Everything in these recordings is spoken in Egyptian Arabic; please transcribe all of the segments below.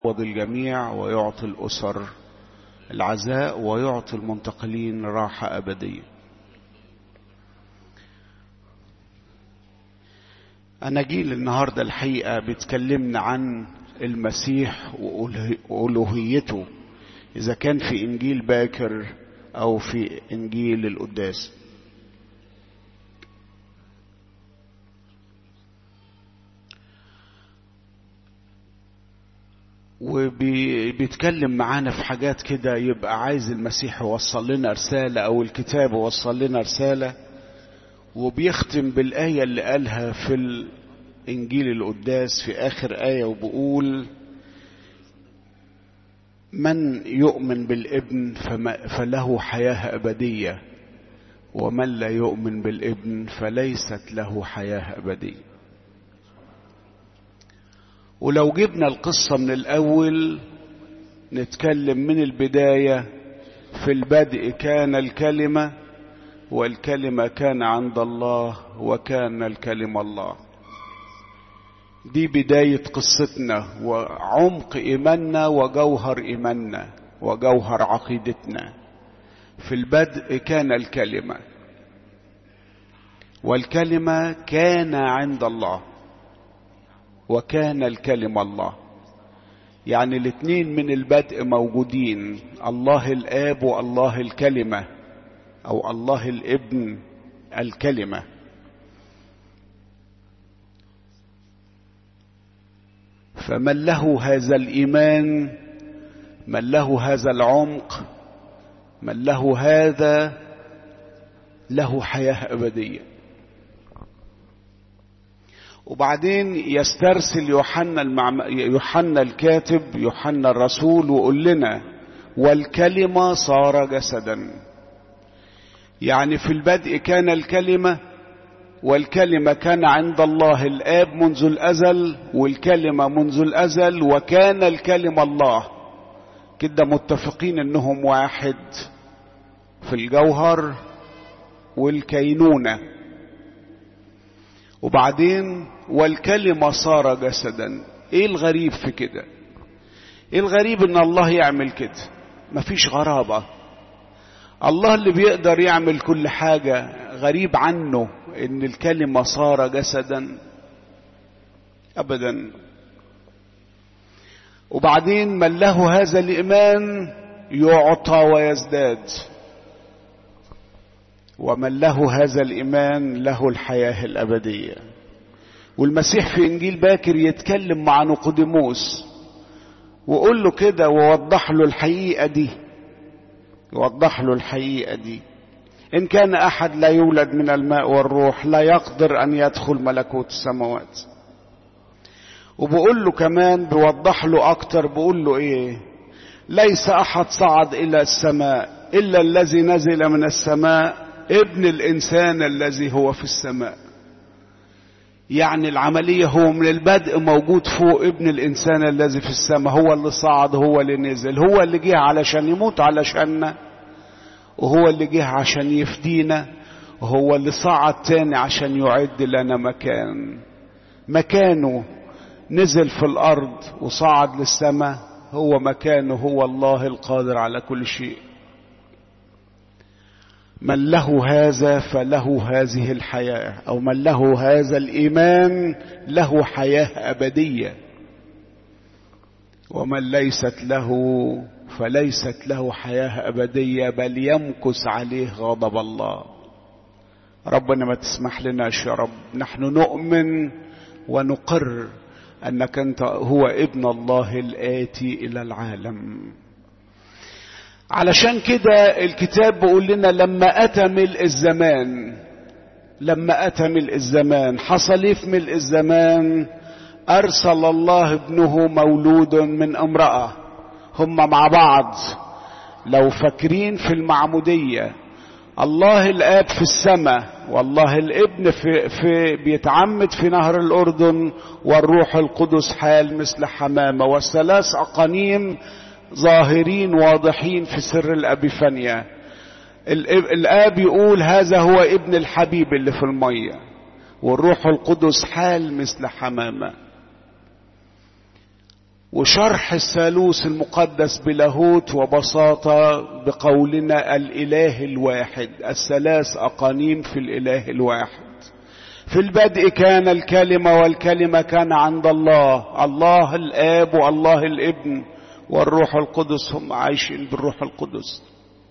يعوض الجميع ويعطي الأسر العزاء ويعطي المنتقلين راحة أبدية أناجيل النهاردة الحقيقة بتكلمنا عن المسيح وألوهيته إذا كان في إنجيل باكر أو في إنجيل القداس وبيتكلم معانا في حاجات كده يبقى عايز المسيح يوصل لنا رسالة أو الكتاب يوصل لنا رسالة وبيختم بالآية اللي قالها في الإنجيل القداس في آخر آية وبقول من يؤمن بالابن فله حياة أبدية ومن لا يؤمن بالابن فليست له حياة أبدية ولو جبنا القصة من الأول نتكلم من البداية في البدء كان الكلمة والكلمة كان عند الله وكان الكلمة الله دي بداية قصتنا وعمق إيماننا وجوهر إيماننا وجوهر عقيدتنا في البدء كان الكلمة والكلمة كان عند الله وكان الكلمة الله يعني الاثنين من البدء موجودين الله الآب والله الكلمة أو الله الابن الكلمة فمن له هذا الإيمان من له هذا العمق من له هذا له حياة أبدية وبعدين يسترسل يوحنا المعم... يوحنا الكاتب يوحنا الرسول ويقول لنا والكلمة صار جسدا يعني في البدء كان الكلمة والكلمة كان عند الله الآب منذ الأزل والكلمة منذ الأزل وكان الكلمة الله كده متفقين انهم واحد في الجوهر والكينونه وبعدين والكلمة صار جسدا ايه الغريب في كده ايه الغريب ان الله يعمل كده مفيش غرابة الله اللي بيقدر يعمل كل حاجة غريب عنه ان الكلمة صار جسدا ابدا وبعدين من له هذا الايمان يعطى ويزداد ومن له هذا الايمان له الحياه الابديه والمسيح في انجيل باكر يتكلم مع نقدموس وقول له كده ووضح له الحقيقه دي يوضح له الحقيقه دي ان كان احد لا يولد من الماء والروح لا يقدر ان يدخل ملكوت السماوات وبقول له كمان بيوضح له اكتر بقول له ايه ليس احد صعد الى السماء الا الذي نزل من السماء ابن الانسان الذي هو في السماء يعني العمليه هو من البدء موجود فوق ابن الانسان الذي في السماء هو اللي صعد هو اللي نزل هو اللي جه علشان يموت علشاننا وهو اللي جه عشان يفدينا وهو اللي صعد تاني عشان يعد لنا مكان مكانه نزل في الارض وصعد للسماء هو مكانه هو الله القادر على كل شيء من له هذا فله هذه الحياه او من له هذا الايمان له حياه ابديه ومن ليست له فليست له حياه ابديه بل يمكث عليه غضب الله ربنا ما تسمح لناش يا رب نحن نؤمن ونقر انك انت هو ابن الله الاتي الى العالم علشان كده الكتاب بيقول لنا لما اتى ملء الزمان لما اتى ملء الزمان حصل ايه في ملء الزمان ارسل الله ابنه مولود من امراه هم مع بعض لو فاكرين في المعموديه الله الاب في السماء والله الابن في, في بيتعمد في نهر الاردن والروح القدس حال مثل حمامه والثلاث اقانيم ظاهرين واضحين في سر الابيفانيا الاب يقول هذا هو ابن الحبيب اللي في الميه والروح القدس حال مثل حمامه وشرح الثالوث المقدس بلاهوت وبساطة بقولنا الإله الواحد الثلاث أقانيم في الإله الواحد في البدء كان الكلمة والكلمة كان عند الله الله الآب والله الابن والروح القدس هم عايشين بالروح القدس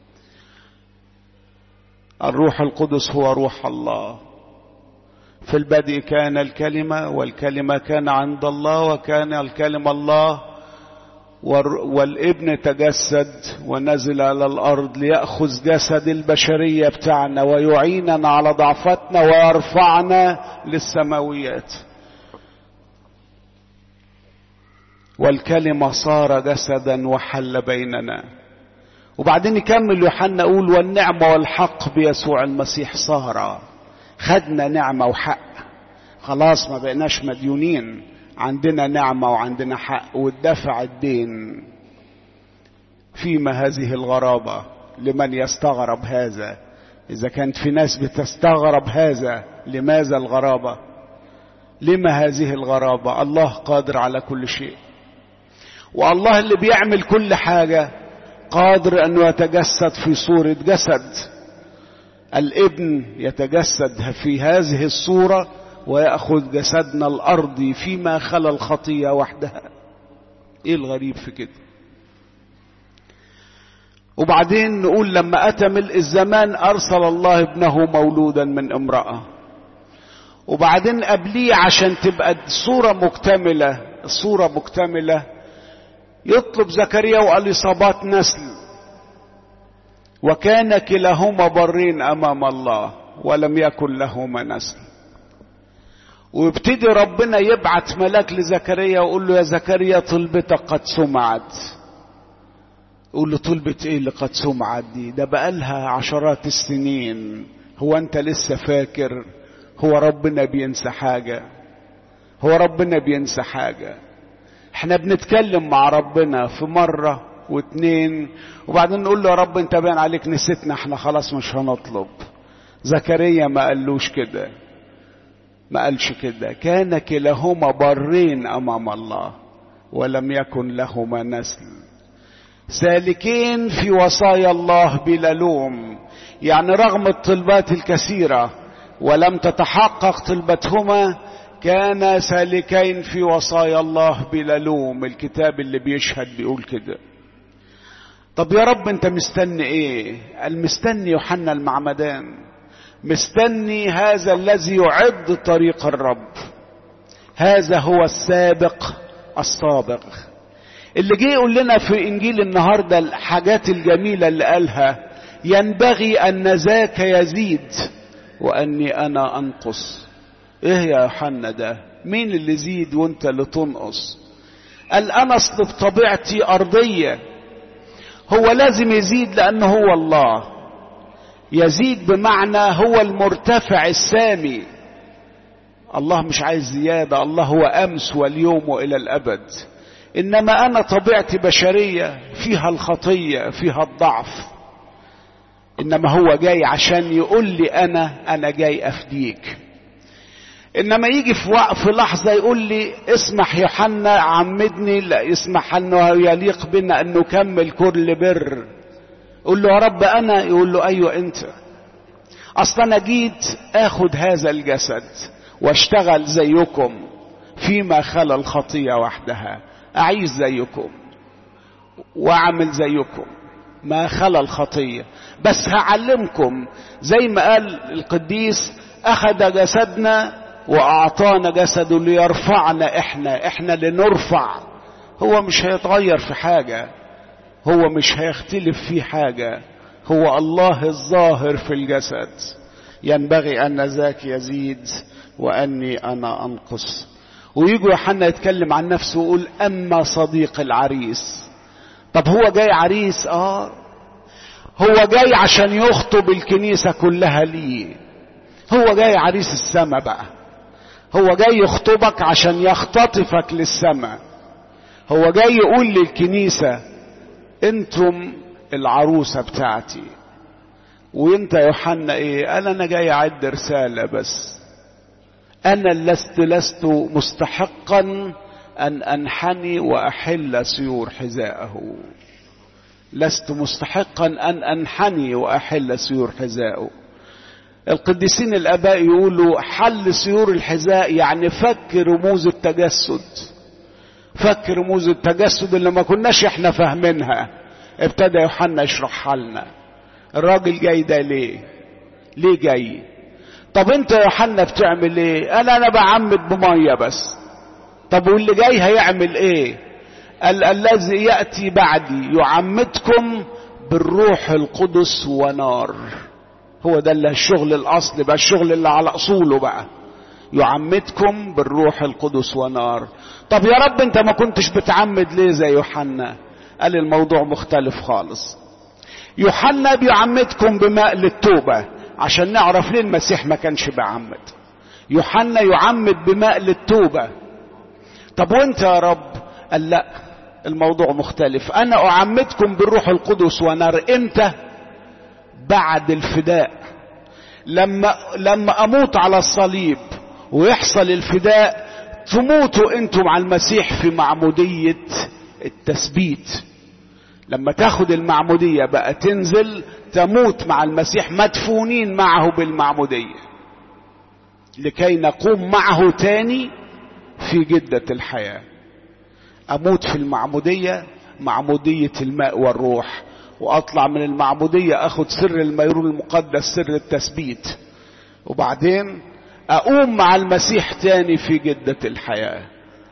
الروح القدس هو روح الله في البدء كان الكلمة والكلمة كان عند الله وكان الكلمة الله والابن تجسد ونزل على الأرض ليأخذ جسد البشرية بتاعنا ويعيننا على ضعفتنا ويرفعنا للسماويات والكلمة صار جسدا وحل بيننا وبعدين يكمل يوحنا يقول والنعمة والحق بيسوع المسيح صار خدنا نعمة وحق خلاص ما بقناش مديونين عندنا نعمة وعندنا حق واتدفع الدين فيما هذه الغرابة لمن يستغرب هذا إذا كانت في ناس بتستغرب هذا لماذا الغرابة لما هذه الغرابة الله قادر على كل شيء والله اللي بيعمل كل حاجة قادر أنه يتجسد في صورة جسد الابن يتجسد في هذه الصورة ويأخذ جسدنا الأرضي فيما خلا الخطية وحدها ايه الغريب في كده وبعدين نقول لما أتى ملء الزمان أرسل الله ابنه مولودا من امرأة وبعدين قبليه عشان تبقى الصورة مكتملة الصورة مكتملة يطلب زكريا واليصابات نسل وكان كلاهما برين امام الله ولم يكن لهما نسل ويبتدي ربنا يبعت ملاك لزكريا ويقول له يا زكريا طلبتك قد سمعت يقول له طلبة ايه اللي قد سمعت دي ده بقالها عشرات السنين هو انت لسه فاكر هو ربنا بينسى حاجة هو ربنا بينسى حاجة احنا بنتكلم مع ربنا في مرة واتنين وبعدين نقول له يا رب انت باين عليك نسيتنا احنا خلاص مش هنطلب زكريا ما قالوش كده ما قالش كده كان كلاهما برين امام الله ولم يكن لهما نسل سالكين في وصايا الله بلا لوم يعني رغم الطلبات الكثيره ولم تتحقق طلبتهما كان سالكين في وصايا الله بلا لوم الكتاب اللي بيشهد بيقول كده طب يا رب انت مستني ايه المستني يوحنا المعمدان مستني هذا الذي يعد طريق الرب هذا هو السابق السابق اللي جه يقول لنا في انجيل النهارده الحاجات الجميله اللي قالها ينبغي ان ذاك يزيد واني انا انقص ايه يا يوحنا ده مين اللي يزيد وانت اللي تنقص قال انا اصل بطبيعتي ارضيه هو لازم يزيد لانه هو الله يزيد بمعنى هو المرتفع السامي الله مش عايز زياده الله هو امس واليوم والى الابد انما انا طبيعتي بشريه فيها الخطيه فيها الضعف انما هو جاي عشان يقول لي انا انا جاي افديك انما يجي في وقف لحظة يقول لي اسمح يوحنا عمدني لا يسمح انه يليق بنا ان نكمل كل بر قول له يا رب انا يقول له ايوه انت اصلا انا جيت اخد هذا الجسد واشتغل زيكم فيما خلا الخطية وحدها اعيش زيكم واعمل زيكم ما خلا الخطية بس هعلمكم زي ما قال القديس اخذ جسدنا واعطانا جسده ليرفعنا احنا احنا لنرفع هو مش هيتغير في حاجة هو مش هيختلف في حاجة هو الله الظاهر في الجسد ينبغي ان ذاك يزيد واني انا انقص ويجي يوحنا يتكلم عن نفسه ويقول اما صديق العريس طب هو جاي عريس اه هو جاي عشان يخطب الكنيسة كلها ليه هو جاي عريس السماء بقى هو جاي يخطبك عشان يختطفك للسماء هو جاي يقول للكنيسة انتم العروسة بتاعتي وانت يا يوحنا ايه قال انا جاي اعد رسالة بس انا لست لست مستحقا أن أنحني وأحل سيور حذاءه لست مستحقا أن أنحني وأحل سيور حذاءه القديسين الآباء يقولوا حل سيور الحذاء يعني فك رموز التجسد فك رموز التجسد اللي ما كناش احنا فاهمينها ابتدى يوحنا يشرحها لنا الراجل جاي ده ليه ليه جاي طب انت يا يوحنا بتعمل ايه قال انا بعمد بميه بس طب واللي جاي هيعمل ايه قال الذي ياتي بعدي يعمدكم بالروح القدس ونار هو ده اللي الشغل الاصل بقى الشغل اللي على اصوله بقى يعمدكم بالروح القدس ونار طب يا رب انت ما كنتش بتعمد ليه زي يوحنا قال الموضوع مختلف خالص يوحنا بيعمدكم بماء للتوبة عشان نعرف ليه المسيح ما كانش بيعمد يوحنا يعمد بماء للتوبة طب وانت يا رب قال لا الموضوع مختلف انا اعمدكم بالروح القدس ونار امتى بعد الفداء لما لما اموت على الصليب ويحصل الفداء تموتوا انتم مع المسيح في معمودية التثبيت لما تاخد المعمودية بقى تنزل تموت مع المسيح مدفونين معه بالمعمودية لكي نقوم معه تاني في جدة الحياة اموت في المعمودية معمودية الماء والروح واطلع من المعمودية اخد سر الميرون المقدس سر التثبيت وبعدين اقوم مع المسيح تاني في جدة الحياة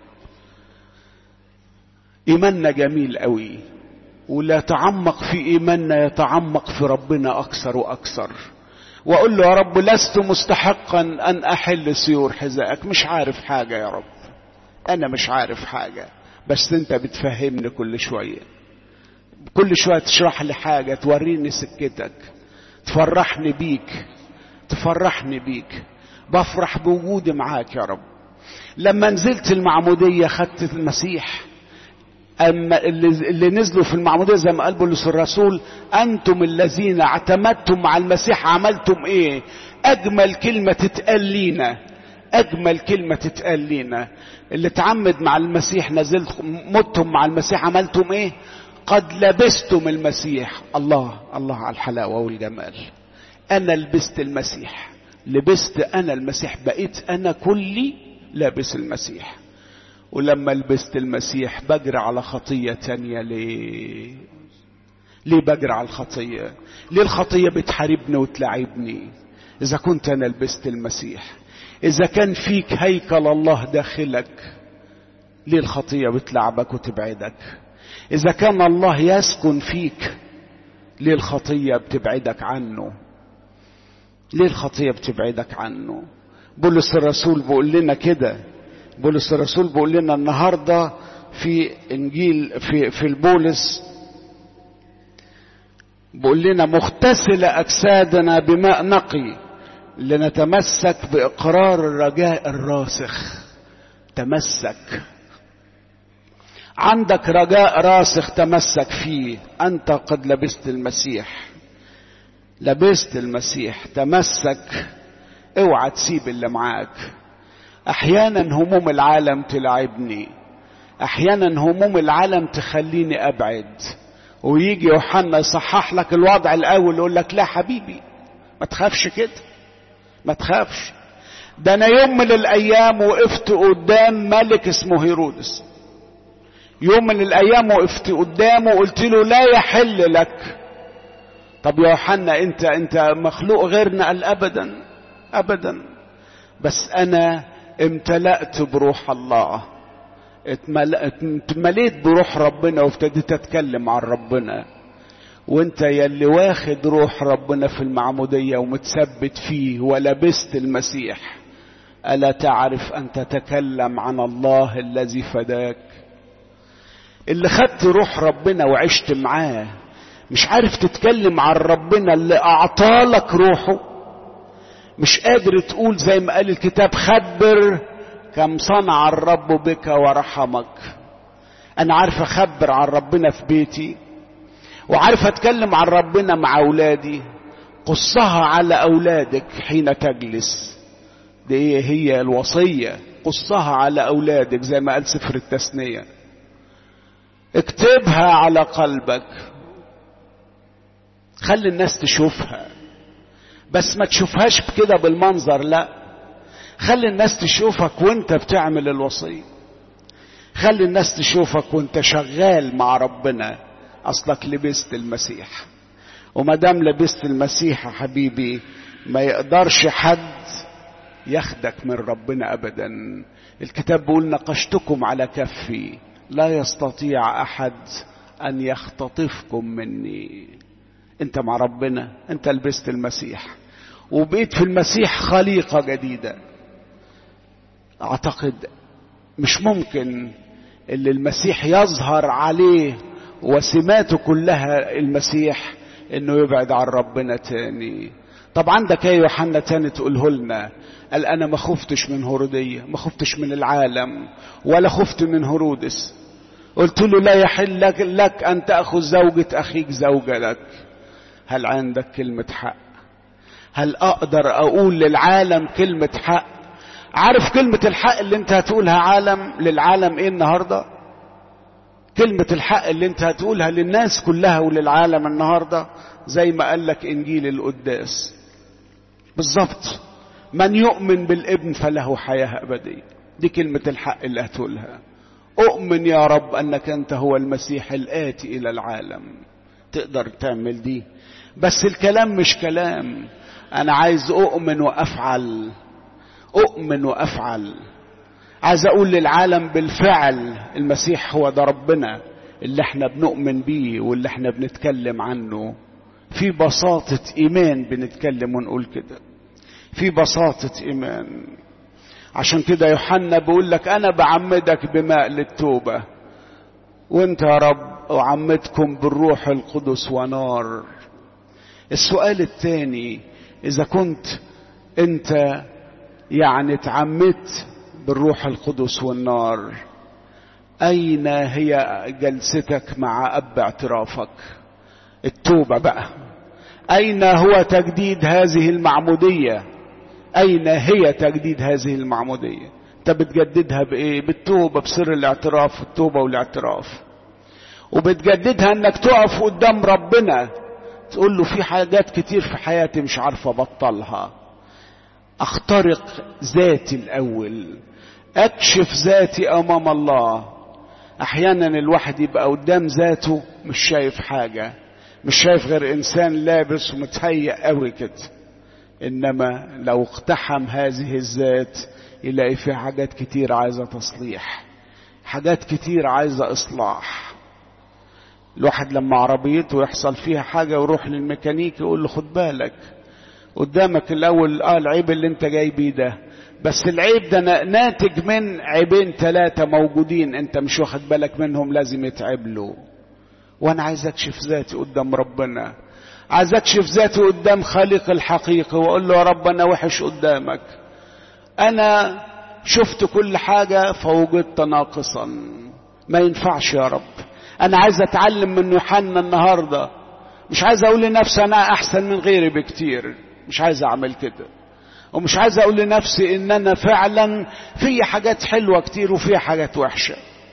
ايماننا جميل قوي ولا يتعمق في ايماننا يتعمق في ربنا اكثر واكثر واقول له يا رب لست مستحقا ان احل سيور حذائك مش عارف حاجة يا رب انا مش عارف حاجة بس انت بتفهمني كل شوية كل شوية تشرح لي حاجة توريني سكتك تفرحني بيك تفرحني بيك بفرح بوجودي معاك يا رب لما نزلت المعمودية خدت المسيح أما اللي, اللي نزلوا في المعمودية زي ما قال بولس الرسول أنتم الذين اعتمدتم مع المسيح عملتم إيه أجمل كلمة تتقال لينا أجمل كلمة تتقال لينا اللي تعمد مع المسيح نزلت متم مع المسيح عملتم إيه قد لبستم المسيح الله الله على الحلاوة والجمال أنا لبست المسيح لبست أنا المسيح بقيت أنا كلي لابس المسيح ولما لبست المسيح بجري على خطية تانية ليه ليه بجري على الخطية ليه الخطية بتحاربني وتلعبني إذا كنت أنا لبست المسيح إذا كان فيك هيكل الله داخلك ليه الخطية بتلعبك وتبعدك إذا كان الله يسكن فيك ليه الخطية بتبعدك عنه ليه الخطية بتبعدك عنه بولس الرسول بيقول لنا كده بولس الرسول بيقول لنا النهارده في انجيل في في البولس بيقول لنا مغتسل اجسادنا بماء نقي لنتمسك باقرار الرجاء الراسخ تمسك عندك رجاء راسخ تمسك فيه انت قد لبست المسيح لبست المسيح تمسك اوعى تسيب اللي معاك احيانا هموم العالم تلعبني احيانا هموم العالم تخليني ابعد ويجي يوحنا يصحح لك الوضع الاول يقول لك لا حبيبي ما تخافش كده ما تخافش ده انا يوم من الايام وقفت قدام ملك اسمه هيرودس يوم من الايام وقفت قدامه وقلت له لا يحل لك طب يا يوحنا انت انت مخلوق غيرنا قال ابدا ابدا بس انا امتلأت بروح الله اتمليت بروح ربنا وابتديت اتكلم عن ربنا وانت يلي واخد روح ربنا في المعمودية ومتثبت فيه ولبست المسيح ألا تعرف أن تتكلم عن الله الذي فداك اللي خدت روح ربنا وعشت معاه مش عارف تتكلم عن ربنا اللي أعطالك روحه مش قادر تقول زي ما قال الكتاب خبر كم صنع الرب بك ورحمك انا عارف اخبر عن ربنا في بيتي وعارف اتكلم عن ربنا مع اولادي قصها على اولادك حين تجلس دي هي الوصيه قصها على أولادك زي ما قال سفر التثنية اكتبها على قلبك خلي الناس تشوفها بس ما تشوفهاش كده بالمنظر لا خلي الناس تشوفك وانت بتعمل الوصية خلي الناس تشوفك وانت شغال مع ربنا اصلك لبست المسيح وما دام لبست المسيح يا حبيبي ما يقدرش حد ياخدك من ربنا ابدا الكتاب بيقول نقشتكم على كفي لا يستطيع احد ان يختطفكم مني انت مع ربنا انت لبست المسيح وبقيت في المسيح خليقة جديدة اعتقد مش ممكن اللي المسيح يظهر عليه وسماته كلها المسيح انه يبعد عن ربنا تاني طب عندك ايه يوحنا تاني تقوله لنا قال انا ما خفتش من هرودية ما خفتش من العالم ولا خفت من هرودس قلت له لا يحل لك, لك ان تأخذ زوجة اخيك زوجة لك هل عندك كلمة حق هل اقدر اقول للعالم كلمة حق عارف كلمة الحق اللي انت هتقولها عالم للعالم ايه النهاردة كلمة الحق اللي انت هتقولها للناس كلها وللعالم النهاردة زي ما قال لك انجيل القداس بالظبط من يؤمن بالابن فله حياة ابدية دي كلمة الحق اللي هتقولها اؤمن يا رب انك انت هو المسيح الاتي الى العالم تقدر تعمل دي بس الكلام مش كلام انا عايز اؤمن وافعل اؤمن وافعل عايز اقول للعالم بالفعل المسيح هو ده ربنا اللي احنا بنؤمن بيه واللي احنا بنتكلم عنه في بساطة ايمان بنتكلم ونقول كده في بساطة ايمان عشان كده يوحنا بيقول لك انا بعمدك بماء للتوبة وانت يا رب اعمدكم بالروح القدس ونار السؤال الثاني اذا كنت انت يعني اتعمدت بالروح القدس والنار اين هي جلستك مع اب اعترافك التوبه بقى اين هو تجديد هذه المعموديه اين هي تجديد هذه المعموديه انت بتجددها بايه بالتوبه بسر الاعتراف التوبه والاعتراف وبتجددها انك تقف قدام ربنا تقول له في حاجات كتير في حياتي مش عارفه ابطلها اخترق ذاتي الاول اكشف ذاتي امام الله احيانا الواحد يبقى قدام ذاته مش شايف حاجه مش شايف غير انسان لابس ومتهيأ قوي كده انما لو اقتحم هذه الذات يلاقي فيها حاجات كتير عايزه تصليح حاجات كتير عايزه اصلاح الواحد لما عربيته يحصل فيها حاجه ويروح للميكانيكي يقول له خد بالك قدامك الاول اه العيب اللي انت جاي بيه ده بس العيب ده ناتج من عيبين ثلاثة موجودين انت مش واخد بالك منهم لازم يتعب له وانا عايز اكشف ذاتي قدام ربنا عايز اكشف ذاتي قدام خالق الحقيقي واقول له يا رب انا وحش قدامك انا شفت كل حاجة فوجدت ناقصا ما ينفعش يا رب انا عايز اتعلم من يوحنا النهارده مش عايز اقول لنفسي انا احسن من غيري بكتير مش عايز اعمل كده ومش عايز اقول لنفسي ان انا فعلا في حاجات حلوه كتير وفي حاجات وحشه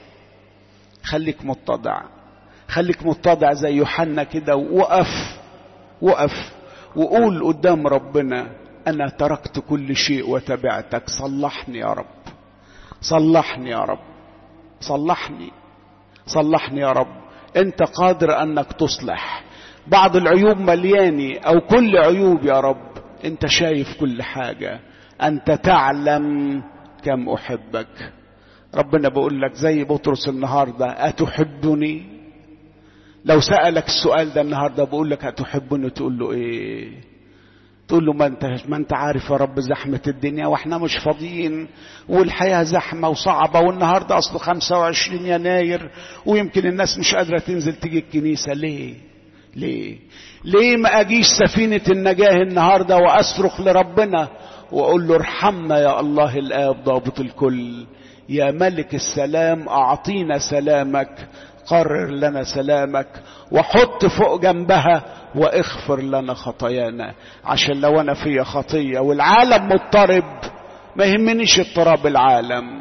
خليك متضع خليك متضع زي يوحنا كده وقف وقف وقول قدام ربنا انا تركت كل شيء وتبعتك صلحني يا رب صلحني يا رب صلحني صلحني يا رب انت قادر انك تصلح بعض العيوب ملياني او كل عيوب يا رب انت شايف كل حاجة انت تعلم كم احبك ربنا بقول لك زي بطرس النهاردة اتحبني لو سألك السؤال ده النهاردة بقول لك اتحبني تقول له ايه تقول له ما انت ما انت عارف يا رب زحمة الدنيا واحنا مش فاضيين والحياة زحمة وصعبة والنهاردة اصله 25 يناير ويمكن الناس مش قادرة تنزل تيجي الكنيسة ليه ليه ليه ما اجيش سفينة النجاة النهاردة واصرخ لربنا واقول له ارحمنا يا الله الاب ضابط الكل يا ملك السلام اعطينا سلامك قرر لنا سلامك وحط فوق جنبها واغفر لنا خطايانا عشان لو انا فيا خطية والعالم مضطرب ما يهمنيش اضطراب العالم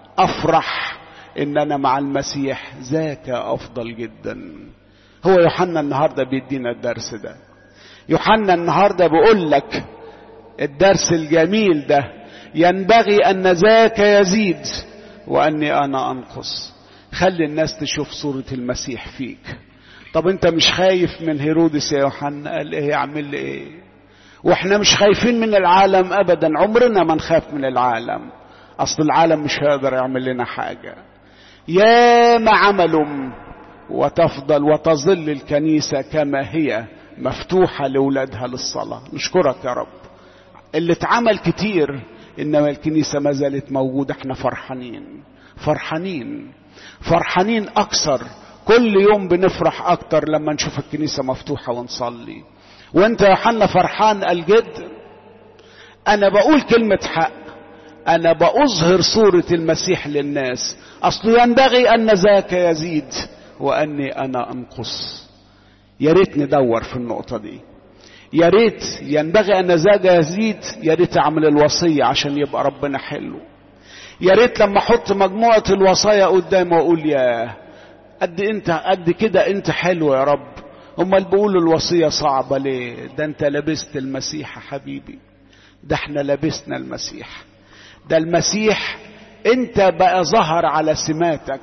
افرح ان انا مع المسيح ذاك افضل جدا هو يوحنا النهارده بيدينا الدرس ده يوحنا النهارده بيقول لك الدرس الجميل ده ينبغي ان ذاك يزيد واني انا انقص خلي الناس تشوف صورة المسيح فيك طب انت مش خايف من هيرودس يا يوحنا قال ايه يعمل لي ايه واحنا مش خايفين من العالم ابدا عمرنا ما نخاف من العالم اصل العالم مش هيقدر يعمل لنا حاجة يا ما عملوا وتفضل وتظل الكنيسة كما هي مفتوحة لأولادها للصلاة نشكرك يا رب اللي اتعمل كتير إنما الكنيسة ما زالت موجودة احنا فرحانين فرحانين فرحانين أكثر كل يوم بنفرح أكتر لما نشوف الكنيسة مفتوحة ونصلي وانت يا حنا فرحان الجد أنا بقول كلمة حق أنا بأظهر صورة المسيح للناس أصله ينبغي أن ذاك يزيد وأني أنا أنقص يا ريت ندور في النقطة دي يا ريت ينبغي أن ذاك يزيد يا ريت أعمل الوصية عشان يبقى ربنا حلو يا ريت لما أحط مجموعة الوصايا قدامي وأقول يا قد أنت قد كده أنت حلو يا رب امال بيقولوا الوصية صعبة ليه ده انت لبست المسيح يا حبيبي ده احنا لبسنا المسيح ده المسيح انت بقى ظهر على سماتك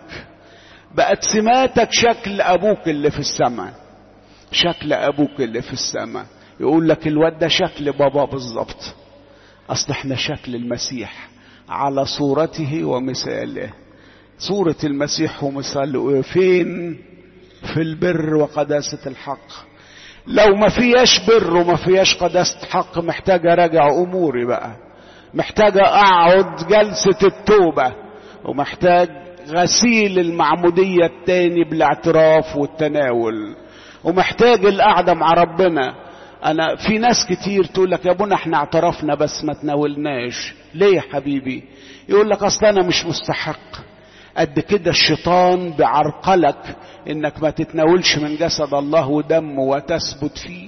بقت سماتك شكل ابوك اللي في السماء شكل ابوك اللي في السماء يقول لك الواد ده شكل بابا بالظبط اصل احنا شكل المسيح على صورته ومثاله صورة المسيح ومثاله فين في البر وقداسة الحق لو ما فياش بر وما فياش قداسة حق محتاج اراجع اموري بقى محتاج اقعد جلسة التوبة ومحتاج غسيل المعمودية التاني بالاعتراف والتناول ومحتاج القعدة مع ربنا انا في ناس كتير تقول لك يا ابونا احنا اعترفنا بس ما تناولناش ليه يا حبيبي يقول لك اصل انا مش مستحق قد كده الشيطان بعرقلك انك ما تتناولش من جسد الله ودمه وتثبت فيه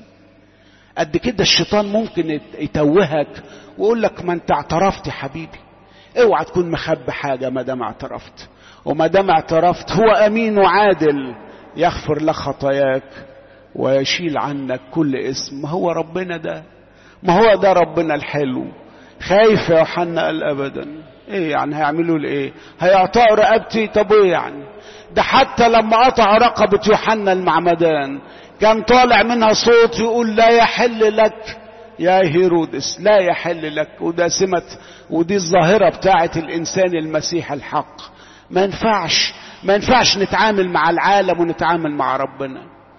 قد كده الشيطان ممكن يتوهك ويقول لك ما انت اعترفت يا حبيبي اوعى تكون مخبي حاجه ما دام اعترفت وما دام اعترفت هو امين وعادل يغفر لك خطاياك ويشيل عنك كل اسم ما هو ربنا ده ما هو ده ربنا الحلو خايف يا يوحنا قال ابدا ايه يعني هيعملوا لي ايه هيقطعوا رقبتي طب ايه يعني ده حتى لما قطع رقبة يوحنا المعمدان كان طالع منها صوت يقول لا يحل لك يا هيرودس لا يحل لك وده سمة ودي الظاهرة بتاعة الإنسان المسيح الحق ما ينفعش ما ينفعش نتعامل مع العالم ونتعامل مع ربنا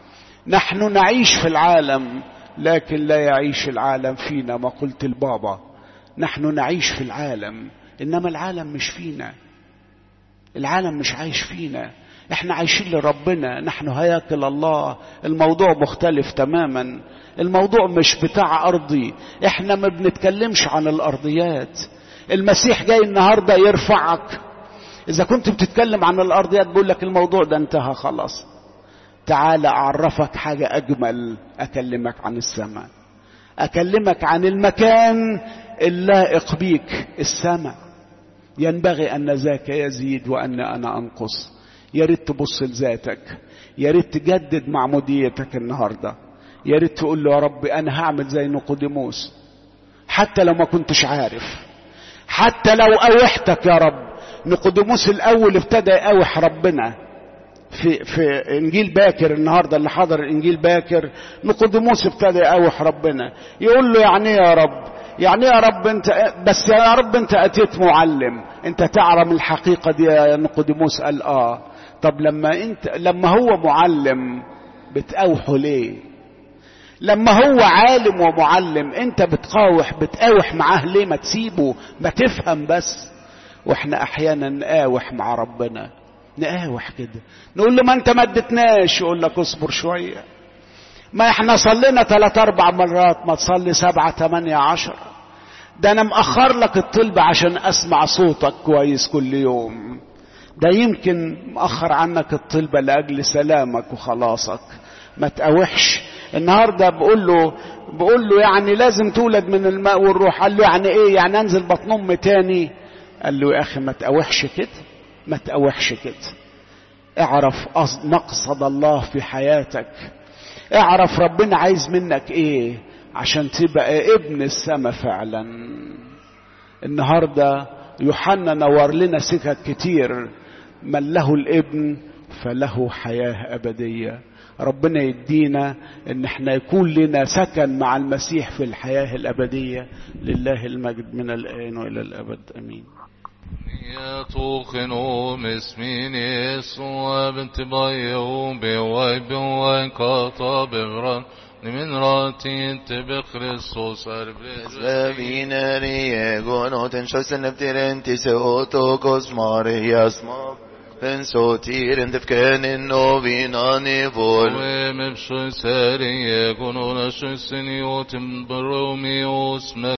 نحن نعيش في العالم لكن لا يعيش العالم فينا ما قلت البابا نحن نعيش في العالم انما العالم مش فينا العالم مش عايش فينا احنا عايشين لربنا نحن هياكل الله الموضوع مختلف تماما الموضوع مش بتاع ارضي احنا ما بنتكلمش عن الارضيات المسيح جاي النهارده يرفعك اذا كنت بتتكلم عن الارضيات بقول لك الموضوع ده انتهى خلاص تعال اعرفك حاجه اجمل اكلمك عن السماء اكلمك عن المكان اللائق بيك السماء ينبغي ان ذاك يزيد وان انا انقص يا ريت تبص لذاتك يا ريت تجدد معموديتك النهارده يا ريت تقول له يا رب انا هعمل زي نيقوديموس حتى لو ما كنتش عارف حتى لو اوحتك يا رب نيقوديموس الاول ابتدى يقاوح ربنا في في انجيل باكر النهارده اللي حضر انجيل باكر نيقوديموس ابتدى يقاوح ربنا يقول له يعني ايه يا رب يعني يا رب انت بس يا رب انت اتيت معلم انت تعلم الحقيقه دي يا نيقوديموس قال اه طب لما انت لما هو معلم بتقاوحه ليه لما هو عالم ومعلم انت بتقاوح بتقاوح معاه ليه ما تسيبه ما تفهم بس واحنا احيانا نقاوح مع ربنا نقاوح كده نقول له ما انت ما ادتناش يقول لك اصبر شويه ما احنا صلينا ثلاث اربع مرات ما تصلي سبعة ثمانية عشر ده انا مأخر لك الطلب عشان اسمع صوتك كويس كل يوم ده يمكن مأخر عنك الطلبة لأجل سلامك وخلاصك ما تقاوحش النهاردة بقول له بقول له يعني لازم تولد من الماء والروح قال له يعني ايه يعني انزل بطن امي تاني قال له يا اخي ما تقاوحش كده ما تقاوحش كده اعرف مقصد الله في حياتك اعرف ربنا عايز منك ايه عشان تبقى ابن السماء فعلا النهارده يوحنا نور لنا سكك كتير من له الابن فله حياه ابديه ربنا يدينا ان احنا يكون لنا سكن مع المسيح في الحياه الابديه لله المجد من الان والى الابد امين يتوخنوا مسمين يسوع بنت بايو بواي بواي كاتا بغران من راتين بخريستوس Slavineri egonoten sjösen efter en till Seotokos Marias mag. Den så tiren defkenin och vinan i vår. ومبشر ساري يكونون شسن يوتم بروميوس